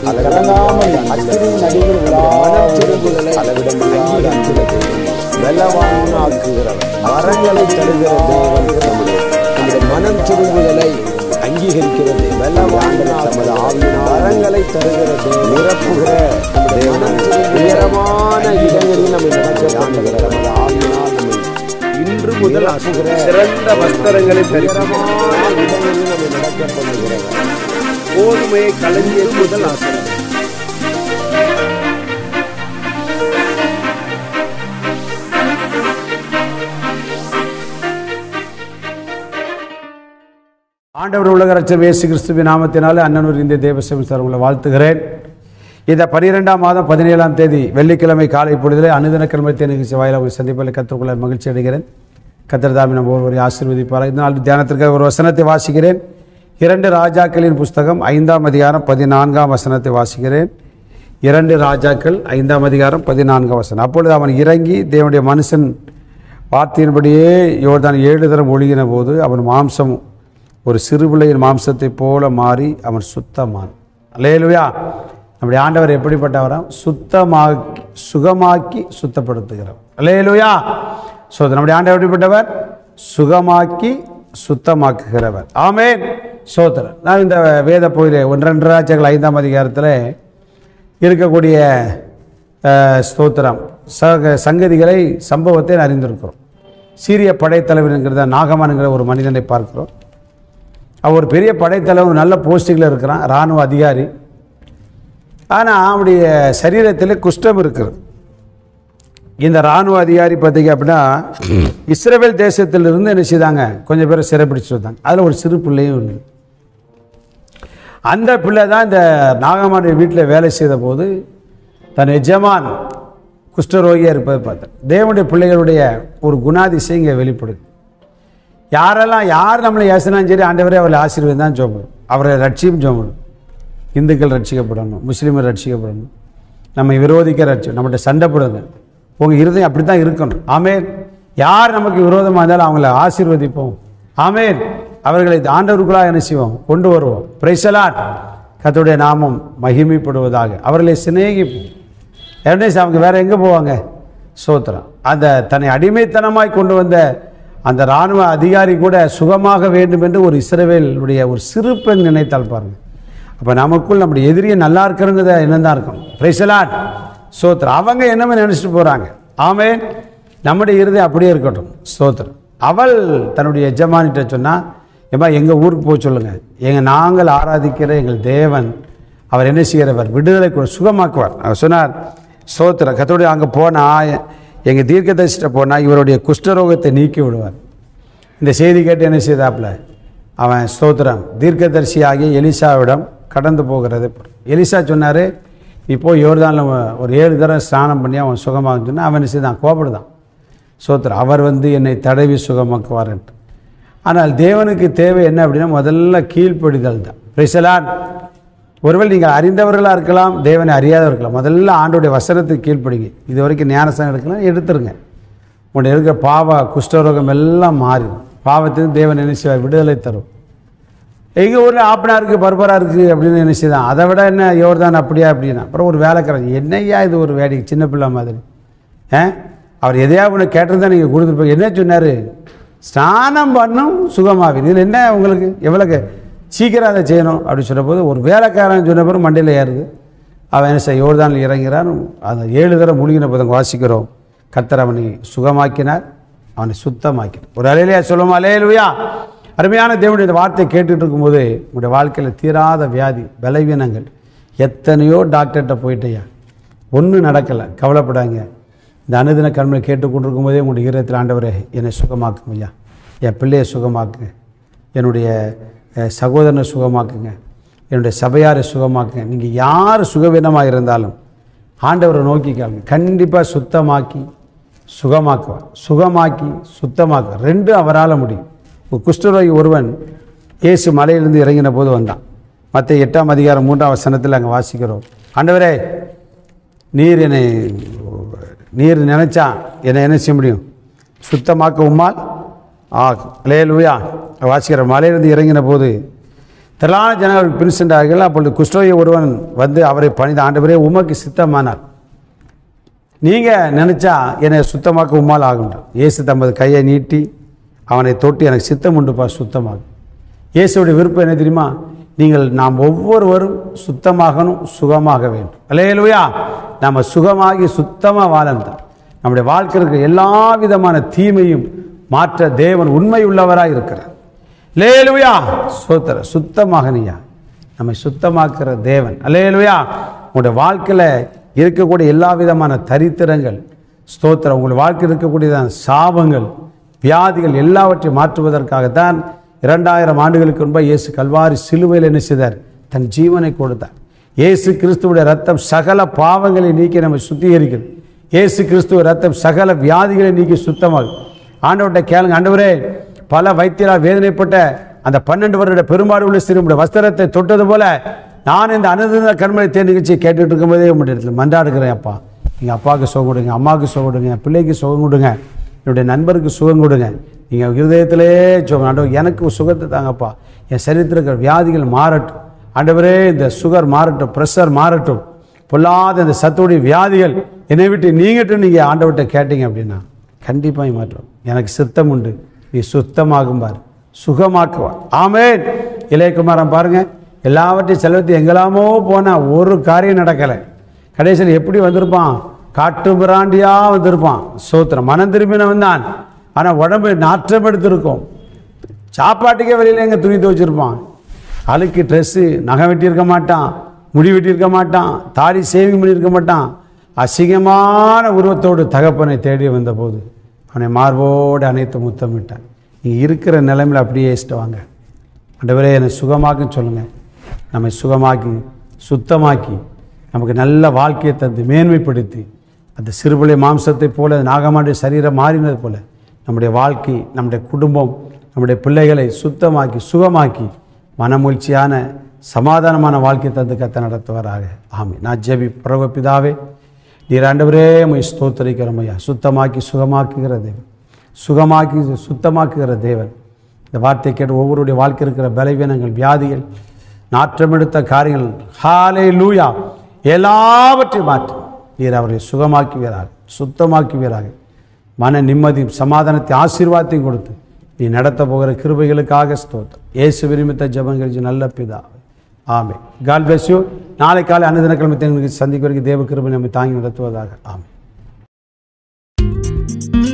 அது கலங்காமல் அக்கினி நடுவில் மனம் திரும்புதலை அளவிடமில்லாத அன்புள்ளது வெள்ளவானாக்குகிறவர் வரங்களை தருகிற தேவன் நம்முடைய நம்முடைய மனம் திரும்புதலை அங்கீகரிக்கிறது வெள்ளவானாக நமது ஆவியினால் வரங்களை தருகிற தேவன் நிரப்புகிற நம்முடைய மனம் உயரமான இடங்களில் நம்மை நடக்க காணுகிற நமது ஆவியினால் நம்மை இன்று முதல் நிரப்புகிற சிறந்த வஸ்திரங்களை தரித்து உயரமான இடங்களில் நம்மை நடக்க பண்ணுகிறவர் கோதுமையை களஞ்சியது முதல் ஆசிரியர் ஆண்டவர் உலக ரட்சர் இயேசு கிறிஸ்துவின் நாமத்தினாலே அண்ணனூர் இந்திய தேவசேவை சார் உங்களை வாழ்த்துகிறேன் இந்த பனிரெண்டாம் மாதம் பதினேழாம் தேதி வெள்ளிக்கிழமை காலை பொழுதிலே அனுதின கிழமை நிகழ்ச்சி வாயிலாக உங்களை சந்திப்பில் கற்றுக்கொள்ள மகிழ்ச்சி அடைகிறேன் கத்திரதாமி நம்ம ஒருவரை ஆசீர்வதிப்பார் இந்த நாள் தியானத்திற்காக ஒரு வசனத்தை வாசிக்கிறேன் இரண்டு ராஜாக்களின் புஸ்தகம் ஐந்தாம் அதிகாரம் பதினான்காம் வசனத்தை வாசிக்கிறேன் இரண்டு ராஜாக்கள் ஐந்தாம் அதிகாரம் பதினான்காம் வசனம் அப்பொழுது அவன் இறங்கி தேவனுடைய மனுஷன் வார்த்தையின்படியே யோர்தான் ஏழு தரம் ஒழுகின போது அவன் மாம்சம் ஒரு சிறுபிள்ளையின் மாம்சத்தைப் போல மாறி அவன் சுத்தமான் அல்லேலுயா நம்முடைய ஆண்டவர் எப்படிப்பட்டவரா சுத்தமாக்கி சுகமாக்கி சுத்தப்படுத்துகிறவர் அல்லேலுயா ஸோ நம்முடைய ஆண்டவர் எப்படிப்பட்டவர் சுகமாக்கி சுத்தமாக்குகிறவர் ஆமென் சோத்திரன் நான் இந்த வேத போயிலே ஒன்றரை ராஜ்யங்கள் ஐந்தாம் அதிகாரத்தில் இருக்கக்கூடிய அஹ், ஸ்தோத்திரம் சக சங்கதிகளை சம்பவத்தை அறிந்திருக்கிறோம் சீரிய படைத்தலைவனுங்கிறத நாகமானுங்கிற ஒரு மனிதனை பார்க்கிறோம் அவர் ஒரு பெரிய படைத்தலைவன் நல்ல போஸ்டிங்கில் இருக்கிறான் இராணுவ அதிகாரி ஆனால் அவனுடைய சரீரத்தில் குஷ்டம் இருக்குது இந்த இராணுவ அதிகாரி பார்த்தீங்க அப்படின்னா இஸ்ரேல் தேசத்திலிருந்து என்ன செய்தாங்க கொஞ்சம் பேரை சிறைப்பிடிச்சு வந்தாங்க அதில் ஒரு சிறு பிள்ளையும் இருக்குது அந்த பிள்ளை தான் இந்த நாகமானுடைய வீட்டில் வேலை செய்த போது தன் எஜமான் குஷ்டரோகியாக இருப்பதை பார்த்தேன் தேவனுடைய பிள்ளைகளுடைய ஒரு குணாதிசயம் இங்கே வெளிப்படுது யாரெல்லாம் யார் நம்மளை ஏசினாலும் சரி ஆண்டவரே அவரை ஆசீர்வாதம் தான் ஜோம்பணும் அவரை ரட்சியும் ஜோம்பணும் இந்துக்கள் ரட்சிக்கப்படணும் முஸ்லீம்கள் ரட்சிக்கப்படணும் நம்மை விரோதிக்க ரட்சி நம்மகிட்ட சண்டை போடணும் உங்கள் இருதயம் அப்படி தான் இருக்கணும் ஆமேன் யார் நமக்கு விரோதமாக இருந்தாலும் அவங்கள ஆசீர்வதிப்போம் ஆமேன் அவர்களை ஆண்டவருக்குள்ளாக என்ன செய்வோம் கொண்டு வருவோம் பிரைசலாட் கர்த்தருடைய நாமம் மகிமைப்படுவதாக அவர்களை சிநேகிப்போம் ಎರಡನೇ அவங்க வேற எங்கே போவாங்க சோத்திரம் அந்த தன்னை அடிமைத்தனமாய் கொண்டு வந்த அந்த இராணுவ அதிகாரி கூட சுகமாக வேண்டும் என்று ஒரு இஸ்ரவேலுடைய ஒரு சிறு பெண் நினைத்தால் பாருங்க அப்போ நமக்குள் நம்முடைய எதிரியை நல்லா இருக்கிறங்கிறத என்ன தான் இருக்கணும் பிரைசலாட் சோத்திரம் அவங்க என்னமே நினச்சிட்டு போகிறாங்க ஆமேன் நம்முடைய இருதயம் அப்படியே இருக்கட்டும் ஸ்தோத்திரம் அவள் தன்னுடைய எஜமானிட்ட சொன்னால் ஏம்மா எங்கள் ஊருக்கு போக சொல்லுங்கள் எங்கள் நாங்கள் ஆராதிக்கிற எங்கள் தேவன் அவர் என்ன செய்கிறவர் விடுதலை கொடு- சுகமாக்குவார் அவர் சொன்னார் ஸ்தோத்திரம் கத்தோடைய அங்கே போனால் எங்கள் தீர்க்கதரிசிட்ட போனால் இவருடைய குஷ்டரோகத்தை நீக்கி விடுவார் இந்த செய்தி கேட்டு என்ன செய்தாப்புல அவன் ஸ்தோத்திரம் தீர்க்கதரிசியாகிய எலிசாவிடம் கடந்து போகிறது எலிசா சொன்னார் இப்போ யோர்தானில் ஒரு ஏழு தடவை ஸ்நானம் பண்ணி அவன் சுகமாகுன்னு சொன்னா அவன் என்ன செய்தான் கோபப்படுதான் ஸ்தோத்திரம் அவர் வந்து என்னை தடவி சுகமாக்குவார்ன்ட்டு ஆனால் தேவனுக்கு தேவை என்ன அப்படின்னா முதல்ல கீழ்ப்படிதல் தான் பிரைசலான் ஒருவேளை நீங்கள் அறிந்தவர்களாக இருக்கலாம் தேவனை அறியாதவர்கள் இருக்கலாம் முதல்ல ஆண்டோடைய வசனத்துக்கு கீழ்ப்படிங்க இது வரைக்கும் ஞானசனம் எடுக்கலாம் எடுத்துருங்க உன்னை இருக்கிற பாவ குஷ்டரோகம் எல்லாம் மாறிடும் பாவத்திலிருந்து தேவன் என்ன செய்வார் விடுதலை தரும் எங்கள் ஊரில் ஆப்பனா இருக்குது பர்பராக இருக்குது அப்படின்னு என்ன செய்தான் அதை விட என்ன யோர்தான் அப்படியா அப்படின்னா அப்புறம் ஒரு வேலைக்காரன் என்னய்யா இது ஒரு வேடிக்கை சின்ன பிள்ளை மாதிரி ஆ அவர் எதையா ஒன்று கேட்டிருந்தா நீங்கள் கொடுத்துருப்பீங்க என்ன சொன்னார் ஸ்நானம் பண்ணும் சுகமாவி இதில் என்ன உங்களுக்கு எவ்வளோக்கு சீக்கிரம் அதை செய்யணும் அப்படின்னு சொன்னபோது ஒரு வேலைக்காரன் சொன்ன பிறகு மண்டையில் ஏறுது அவன் என்ன செய்ய யோர்தானில் இறங்கிறான் அந்த ஏழு தடவை முழுகின போது வாசிக்கிறோம் கர்த்தர் அவனை சுகமாக்கினார் அவனை சுத்தமாக்கினார் ஒரு அலையிலையா சொல்லுமா அலையலுயா அருமையான தேவனுடைய இந்த வார்த்தையை கேட்டுட்டு இருக்கும்போது உங்களுடைய வாழ்க்கையில் தீராத வியாதி பலவீனங்கள் எத்தனையோ டாக்டர்கிட்ட போயிட்டேயா ஒன்றும் நடக்கலை கவலைப்படாங்க இந்த அனுதின கண்மை கேட்டுக்கொண்டிருக்கும் போதே உங்களுடைய ஈரத்தில் ஆண்டவரே என்னை சுகமாக்குங்க ஐயா என் பிள்ளையை சுகமாக்குங்க என்னுடைய அஹ், சகோதரனை சுகமாக்குங்க என்னுடைய சபையாரை சுகமாக்குங்க நீங்கள் யார் சுகவீனமாக இருந்தாலும் ஆண்டவரை நோக்கி கேளுங்க கண்டிப்பாக சுத்தமாக்கி சுகமாக்குவார் சுகமாக்கி சுத்தமாக்குவார் ரெண்டும் அவரால் முடியும் ஒரு குஷ்டரோகி ஒருவன் இயேசு மலையிலிருந்து இறங்கின போது வந்தான் மற்ற எட்டாம் அதிகாரம் மூன்றாம் வசனத்தில் அங்கே வாசிக்கிறோம் ஆண்டவரே நீர் என்னை நீர் நினைச்சா என்னை என்ன செய்ய முடியும் சுத்தமாக்க உம்மால் ஆகும் லேலுயா வாசிக்கிற மலையிலிருந்து இறங்கின போது திரளான ஜனங்கள் பின் சென்றார்கள் அப்பொழுது குஷ்டரோகி ஒருவன் வந்து அவரை பணிந்த ஆண்டவரே உமக்கு சித்தமானார் நீங்கள் நினச்சா என்னை சுத்தமாக்க உம்மால் ஆகுன்றார் இயேசு தமது கையை நீட்டி அவனை தொட்டு எனக்கு சித்தம் உண்டுப்பா சுத்தமாகும் இயேசுடைய விருப்பம் என்ன தெரியுமா நீங்கள் நாம் ஒவ்வொருவரும் சுத்தமாகணும் சுகமாக வேண்டும் அல்லையா நம்ம சுகமாகி சுத்தமாக வாழணும் நம்முடைய வாழ்க்கை இருக்கிற எல்லா விதமான தீமையும் மாற்ற தேவன் உண்மை உள்ளவராக இருக்கிறார் லேலுயா சோத்திர சுத்தமாக நீயா நம்மை சுத்தமாக்குற தேவன் அல்லேலுயா உங்களுடைய வாழ்க்கையில் இருக்கக்கூடிய எல்லா விதமான தரித்திரங்கள் ஸ்தோத்திரம் உங்கள் வாழ்க்கையில் இருக்கக்கூடியதான சாபங்கள் வியாதிகள் எல்லாவற்றையும் மாற்றுவதற்காகத்தான் இரண்டாயிரம் ஆண்டுகளுக்கு முன்பு இயேசு கல்வாரி சிலுவையில் என்ன செய்தார் தன் ஜீவனை கொடுத்தார் இயேசு கிறிஸ்துவுடைய ரத்தம் சகல பாவங்களை நீக்கி நம்மை சுத்திகரிக்கிறது இயேசு கிறிஸ்துவ ரத்தம் சகல வியாதிகளை நீக்கி சுத்தமாகும் ஆண்டவர்கிட்ட கேளுங்க ஆண்டவரே பல வைத்தியரால் வேதனைப்பட்ட அந்த பன்னெண்டு வருட பெரும்பாடு உள்ள சிறுமுடைய வஸ்திரத்தை தொட்டது போல நான் இந்த அனுதின கண்மலை தேர் நிகழ்ச்சியை கேட்டுட்டு இருக்கும்போதே உங்களுடைய இடத்துல மன்றாடுகிறேன் அப்பா எங்கள் அப்பாவுக்கு சுகம் கொடுங்க அம்மாவுக்கு சுகம் கொடுங்க என் பிள்ளைக்கு சுகம் கொடுங்க என்னுடைய நண்பருக்கு சுகம் கொடுங்க நீங்கள் இருதயத்திலே சுகம் ஆண்டவர் எனக்கு சுகத்தை தாங்கப்பா என் சரீரத்தில் இருக்கிற வியாதிகள் மாறட்டும் ஆண்டவரே இந்த சுகர் மாறட்டும் ப்ரெஷர் மாறட்டும் பொல்லாத இந்த சத்துடைய வியாதிகள் என்னை விட்டு நீங்கட்டும் நீங்கள் ஆண்டவர்கிட்ட கேட்டீங்க அப்படின்னா கண்டிப்பாக மாற்றம் எனக்கு சித்தம் உண்டு நீ சுத்தமாகும் பார் சுகமாக்குவார் ஆமேன் இளையகுமாரன் பாருங்க எல்லாவற்றையும் செலவத்தி எங்கெல்லாமோ போனால் ஒரு காரியம் நடக்கலை கடைசியில் எப்படி வந்திருப்பான் காட்டு பிராண்டியாக வந்திருப்பான் சோத்திரம் மனம் திரும்பினவன் தான் ஆனால் உடம்பு நாற்றம் எடுத்திருக்கும் சாப்பாட்டுக்கே வெளியில் எங்கே துணி துவச்சிருப்பான் அழுக்கு ட்ரெஸ்ஸு நகை வெட்டியிருக்க மாட்டான் முடி வெட்டியிருக்க மாட்டான் தாடி சேவிங் பண்ணியிருக்க மாட்டான் அசிங்கமான உருவத்தோடு தகப்பனை தேடி வந்தபோது அவனை மார்போடு அனைத்து முத்தமிட்டான் நீ இருக்கிற நிலைமையில் அப்படியே வச்சுட்டு வாங்க ஆண்டவரே என்னை சுகமாக்குன்னு சொல்லுங்கள் நம்மை சுகமாக்கி சுத்தமாக்கி நமக்கு நல்ல வாழ்க்கையை தந்து மேன்மைப்படுத்தி அந்த சிறுபிள்ளை மாம்சத்தை போல நாகமாண்டிய சரீரம் மாறினது போல நம்முடைய வாழ்க்கை நம்முடைய குடும்பம் நம்முடைய பிள்ளைகளை சுத்தமாக்கி சுகமாக்கி மனமகிழ்ச்சியான சமாதானமான வாழ்க்கை தந்து கத்த நடத்துவாராக ஆமே நான் ஜெபி பரவ பிதாவே நீர் ஆண்டவரே மை ஸ்தோத்தரிக்கிறோம் ஐயா சுத்தமாக்கி சுகமாக்குகிற தேவன் சுகமாக்கி சுத்தமாக்குகிற தேவன் இந்த வார்த்தை கேட்டு ஒவ்வொருடைய வாழ்க்கை இருக்கிற பலவீனங்கள் வியாதிகள் நாற்றமெடுத்த காரியங்கள் ஹாலே லூயா எல்லாவற்றையும் மாற்றி நீர் அவர்களை சுகமாக்குவீராக சுத்தமாக்குவீராக மன நிம்மதியும் சமாதானத்தை ஆசீர்வாதத்தையும் கொடுத்து நீ நடத்த போகிற கிருபைகளுக்காக ஸ்தோத்திரம் இயேசு விரும்பித்த ஜபங்கள் நல்ல பிதா ஆமே கால் பிளஸ் யூ நாளை காலை அன்னதின கிழமை சந்திக்க வரைக்கும் தேவ கிருபை நம்மை தாங்கி நடத்துவதாக ஆமே